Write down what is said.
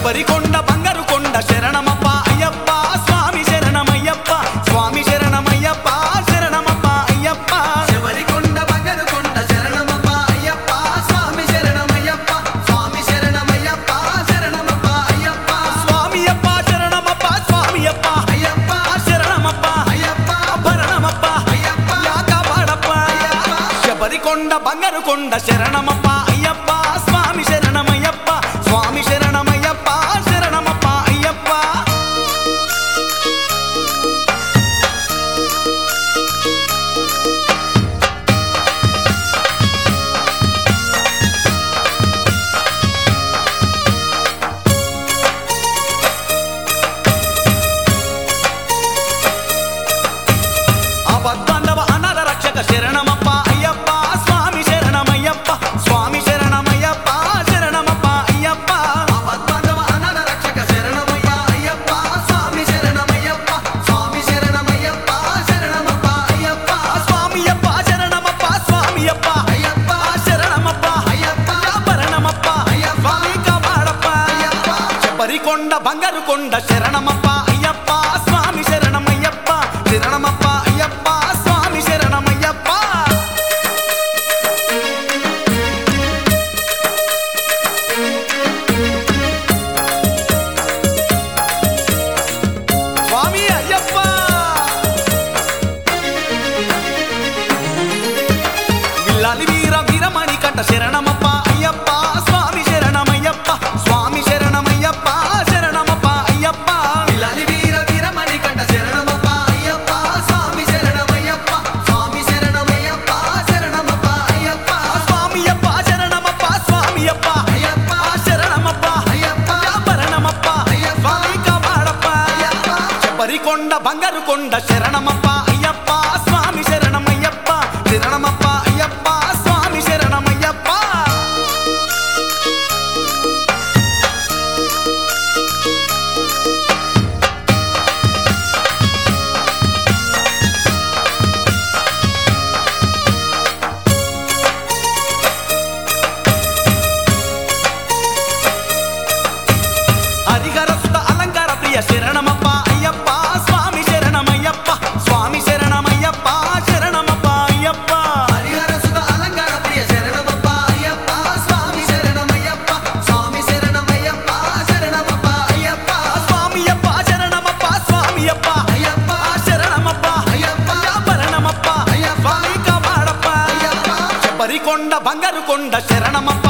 శబరికొండ బంగారు కొండ శరణమప్ప అయ్యప్ప స్వామి శరణమయ్యప్ప స్వామి శరణమయ్యప్ప శరణమప్ప అయ్యప్ప శబరికొండ బంగారు కొండ శరణమప్ప అయ్యప్ప స్వామి శరణమయ్యప్ప స్వామి శరణమయ్యప్ప శరణమప్ప అయ్యప్ప స్వామి అప్ప శరణమప్ప స్వామి అప్ప అయ్యప్ప శరణమప్ప అయ్యప్ప భరణమప్ప అయ్యప్ప యాకాపాడప్ప శబరికొండ బంగారు కొండ శరణమప్ప అయ్యప్ప స్వామి శరణమయ్యప్ప స్వామి శరణమయ్యప్ప శరణమప్ప అయ్యప్ప అబద్ధాండవ అనాథ రక్షక శరణమప్ప అయ్యప్ప స్వామి శరణమయ్యప్ప స్వామి శరణమయ్యప్ప శరణమప్ప అయ్యప్ప ఆపద్బాంధవ అనాథ రక్షక శరణమయ్య అయ్యప్ప స్వామి శరణమయ్యప్ప స్వామి శరణమయ్యప్ప శరణమప్ప అయ్యప్ప స్వామి అప్ప శరణమప్ప స్వామి అప్ప అయ్యప్ప శరణమప్ప అయ్యప్ప భరణమప్ప అయ్యప్ప స్వామి కాపాడప్ప అయ్యప్ప శబరికొండ బంగారు కొండ శరణమప్ప అయ్యప్ప స్వామి శరణమయ్యప్ప శరణమప్ప అయ్యప్ప స్వామి శరణమయ్యప్ప స్వామి అయ్యప్ప విల్లాలి వీర వీరమణి కంట శరణమప్ప అయ్యప్ప స్వామి శరణమయ్యప్ప స్వామి శరణమయ్యప్ప శరణమప్ప అయ్యప్ప పిల్లాలి వీర వీరమణి కంట శరణమప్ప అయ్యప్ప స్వామి శరణమయ్యప్ప స్వామి శరణమయ్యప్ప శరణమప్ప అయ్యప్ప స్వామి అప్ప శరణమప్ప స్వామి అప్ప అయ్యప్ప శరణమప్ప అయ్యప్ప భరణమప్ప అయ్యప్ప స్వామి కాపాడప్ప అయ్యప్ప శబరికొండ బంగారు కొండ శరణమప్ప అయ్యప్ప స్వామి శరణమయ్యప్ప శరణమప్ప అయ్యప్ప స్వామి శరణమయ్యప్ప హరిహరసుత అలంకార ప్రియ శరణమప్ప అయ్యప్ప స్వామి శరణమయ్యప్ప స్వామి శరణమయ్యప్ప శరణమప్ప అయ్యప్ప హరిహర సుత అలంకార ప్రియ శరణమప్ప అయ్యప్ప స్వామి శరణమయ్యప్ప స్వామి శరణమయ్యప్ప శరణమప్ప అయ్యప్ప స్వామి అప్ప శరణమప్ప స్వామి అప్ప అయ్యప్ప శరణమప్ప అయ్యప్ప భరణమప్ప అయ్యప్ప స్వామి కాపాడప్ప అయ్యప్ప శబరికొండ బంగారు కొండ శరణమప్ప